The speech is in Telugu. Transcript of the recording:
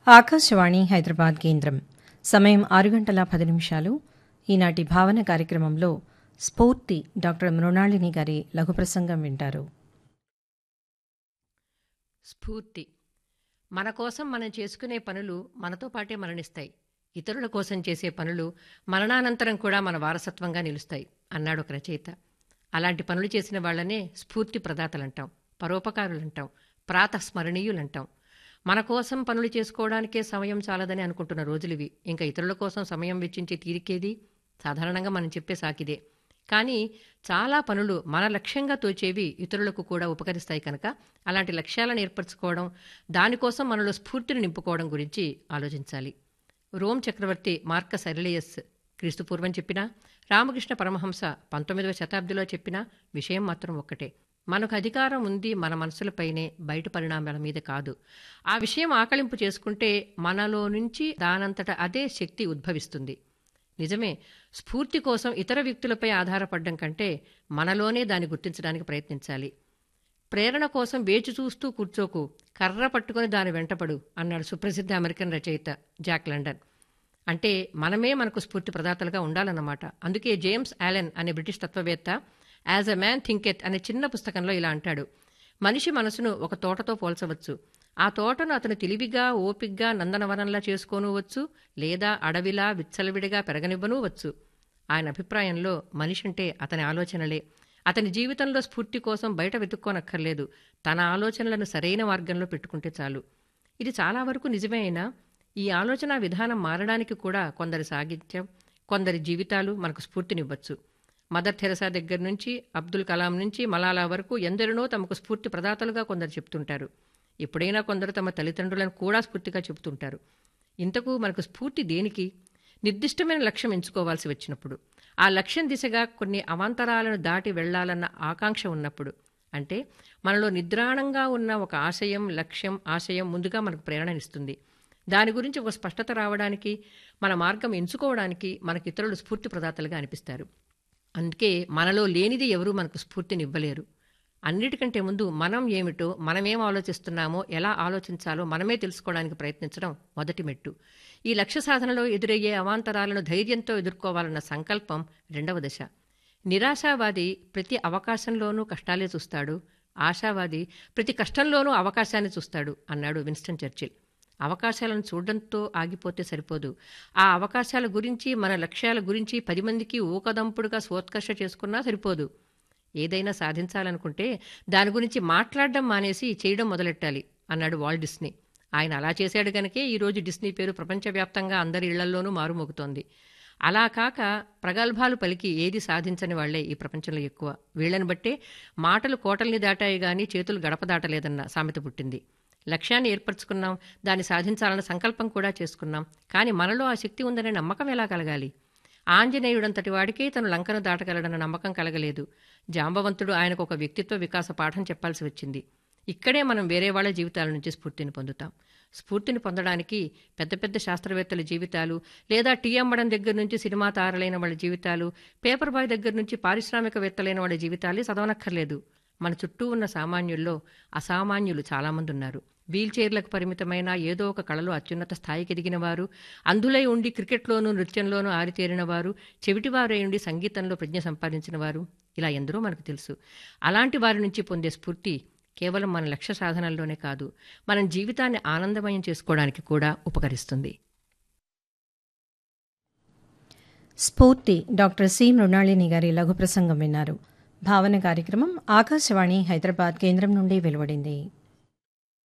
ఆకాశవాణి హైదరాబాద్ కేంద్రం సమయం ఆరు గంటల పది నిమిషాలు ఈనాటి భావన కార్యక్రమంలో స్ఫూర్తి డాక్టర్ మృణాళిని గారి లఘు ప్రసంగం వింటారు స్ఫూర్తి మన కోసం మనం చేసుకునే పనులు మనతో పాటే మరణిస్తాయి ఇతరుల కోసం చేసే పనులు మరణానంతరం కూడా మన వారసత్వంగా నిలుస్తాయి అన్నాడు ఒక రచయిత అలాంటి పనులు చేసిన వాళ్లనే స్ఫూర్తి ప్రదాతలంటాం పరోపకారులంటాం ప్రాతస్మరణీయులంటాం మన కోసం పనులు చేసుకోవడానికే సమయం చాలదని అనుకుంటున్న రోజులివి ఇంకా ఇతరుల కోసం సమయం వెచ్చించే తీరికేది సాధారణంగా మనం చెప్పే సాకిదే కానీ చాలా పనులు మన లక్ష్యంగా తోచేవి ఇతరులకు కూడా ఉపకరిస్తాయి కనుక అలాంటి లక్ష్యాలను ఏర్పరచుకోవడం దానికోసం మనలో స్ఫూర్తిని నింపుకోవడం గురించి ఆలోచించాలి రోమ్ చక్రవర్తి మార్కస్ అరిలియస్ క్రీస్తుపూర్వం చెప్పినా రామకృష్ణ పరమహంస పంతొమ్మిదవ శతాబ్దిలో చెప్పిన విషయం మాత్రం ఒక్కటే మనకు అధికారం ఉంది మన మనసులపైనే బయట పరిణామాల మీద కాదు ఆ విషయం ఆకలింపు చేసుకుంటే మనలో నుంచి దానంతట అదే శక్తి ఉద్భవిస్తుంది నిజమే స్ఫూర్తి కోసం ఇతర వ్యక్తులపై ఆధారపడడం కంటే మనలోనే దాన్ని గుర్తించడానికి ప్రయత్నించాలి ప్రేరణ కోసం వేచి చూస్తూ కూర్చోకు కర్ర పట్టుకుని దాని వెంటపడు అన్నాడు సుప్రసిద్ధ అమెరికన్ రచయిత జాక్ లండన్ అంటే మనమే మనకు స్ఫూర్తి ప్రదాతలుగా ఉండాలన్నమాట అందుకే జేమ్స్ ఆలెన్ అనే బ్రిటిష్ తత్వవేత్త యాజ్ ఎ మ్యాన్ థింకెత్ అనే చిన్న పుస్తకంలో ఇలా అంటాడు మనిషి మనసును ఒక తోటతో పోల్చవచ్చు ఆ తోటను అతను తెలివిగా ఓపిగ్గా నందనవనంలా చేసుకోనవచ్చు లేదా అడవిలా విచ్చలవిడిగా పెరగనివ్వనూ వచ్చు ఆయన అభిప్రాయంలో మనిషి అంటే అతని ఆలోచనలే అతని జీవితంలో స్ఫూర్తి కోసం బయట వెతుక్కోనక్కర్లేదు తన ఆలోచనలను సరైన మార్గంలో పెట్టుకుంటే చాలు ఇది చాలా వరకు నిజమే అయినా ఈ ఆలోచన విధానం మారడానికి కూడా కొందరి సాగిత్యం కొందరి జీవితాలు మనకు స్ఫూర్తినివ్వచ్చు మదర్ థెరసా దగ్గర నుంచి అబ్దుల్ కలాం నుంచి మలాలా వరకు ఎందరినో తమకు స్ఫూర్తి ప్రదాతలుగా కొందరు చెప్తుంటారు ఎప్పుడైనా కొందరు తమ తల్లిదండ్రులను కూడా స్ఫూర్తిగా చెబుతుంటారు ఇంతకు మనకు స్ఫూర్తి దేనికి నిర్దిష్టమైన లక్ష్యం ఎంచుకోవాల్సి వచ్చినప్పుడు ఆ లక్ష్యం దిశగా కొన్ని అవాంతరాలను దాటి వెళ్లాలన్న ఆకాంక్ష ఉన్నప్పుడు అంటే మనలో నిద్రాణంగా ఉన్న ఒక ఆశయం లక్ష్యం ఆశయం ముందుగా మనకు ప్రేరణనిస్తుంది దాని గురించి ఒక స్పష్టత రావడానికి మన మార్గం ఎంచుకోవడానికి మనకి ఇతరులు స్ఫూర్తి ప్రదాతలుగా అనిపిస్తారు అందుకే మనలో లేనిది ఎవరూ మనకు స్ఫూర్తినివ్వలేరు అన్నిటికంటే ముందు మనం ఏమిటో మనమేం ఆలోచిస్తున్నామో ఎలా ఆలోచించాలో మనమే తెలుసుకోవడానికి ప్రయత్నించడం మొదటి మెట్టు ఈ లక్ష్య సాధనలో ఎదురయ్యే అవాంతరాలను ధైర్యంతో ఎదుర్కోవాలన్న సంకల్పం రెండవ దశ నిరాశావాది ప్రతి అవకాశంలోనూ కష్టాలే చూస్తాడు ఆశావాది ప్రతి కష్టంలోనూ అవకాశాన్ని చూస్తాడు అన్నాడు విన్స్టన్ చర్చిల్ అవకాశాలను చూడడంతో ఆగిపోతే సరిపోదు ఆ అవకాశాల గురించి మన లక్ష్యాల గురించి పది మందికి ఊకదంపుడుగా స్వోత్కర్ష చేసుకున్నా సరిపోదు ఏదైనా సాధించాలనుకుంటే దాని గురించి మాట్లాడడం మానేసి చేయడం మొదలెట్టాలి అన్నాడు వాల్ డిస్నీ ఆయన అలా చేశాడు గనకే ఈరోజు డిస్నీ పేరు ప్రపంచవ్యాప్తంగా అందరి ఇళ్లల్లోనూ మారుమోగుతోంది అలా కాక ప్రగల్భాలు పలికి ఏది సాధించని వాళ్లే ఈ ప్రపంచంలో ఎక్కువ వీళ్ళని బట్టే మాటలు కోటల్ని దాటాయి గాని చేతులు గడప దాటలేదన్న సామెత పుట్టింది లక్ష్యాన్ని ఏర్పరచుకున్నాం దాన్ని సాధించాలన్న సంకల్పం కూడా చేసుకున్నాం కానీ మనలో ఆ శక్తి ఉందనే నమ్మకం ఎలా కలగాలి ఆంజనేయుడంతటి వాడికే తను లంకను దాటగలడన్న నమ్మకం కలగలేదు జాంబవంతుడు ఆయనకు ఒక వ్యక్తిత్వ వికాస పాఠం చెప్పాల్సి వచ్చింది ఇక్కడే మనం వేరే వాళ్ళ జీవితాల నుంచి స్ఫూర్తిని పొందుతాం స్ఫూర్తిని పొందడానికి పెద్ద పెద్ద శాస్త్రవేత్తల జీవితాలు లేదా టీ అమ్మడం దగ్గర నుంచి సినిమా తారలైన వాళ్ళ జీవితాలు పేపర్ బాయ్ దగ్గర నుంచి పారిశ్రామికవేత్తలైన వాళ్ళ జీవితాలే చదవనక్కర్లేదు మన చుట్టూ ఉన్న సామాన్యుల్లో అసామాన్యులు చాలామంది ఉన్నారు వీల్ చైర్లకు పరిమితమైన ఏదో ఒక కళలో అత్యున్నత స్థాయికి ఎదిగిన వారు అంధులై ఉండి క్రికెట్లోనూ నృత్యంలోనూ ఆరితేరిన వారు చెవిటివారై ఉండి సంగీతంలో ప్రజ్ఞ సంపాదించిన వారు ఇలా ఎందరో మనకు తెలుసు అలాంటి వారి నుంచి పొందే స్ఫూర్తి కేవలం మన లక్ష్య సాధనల్లోనే కాదు మనం జీవితాన్ని ఆనందమయం చేసుకోవడానికి కూడా ఉపకరిస్తుంది స్ఫూర్తి డాక్టర్ సి మృణాళిని గారి లఘు ప్రసంగం విన్నారు భావన కార్యక్రమం ఆకాశవాణి హైదరాబాద్ కేంద్రం నుండి వెలువడింది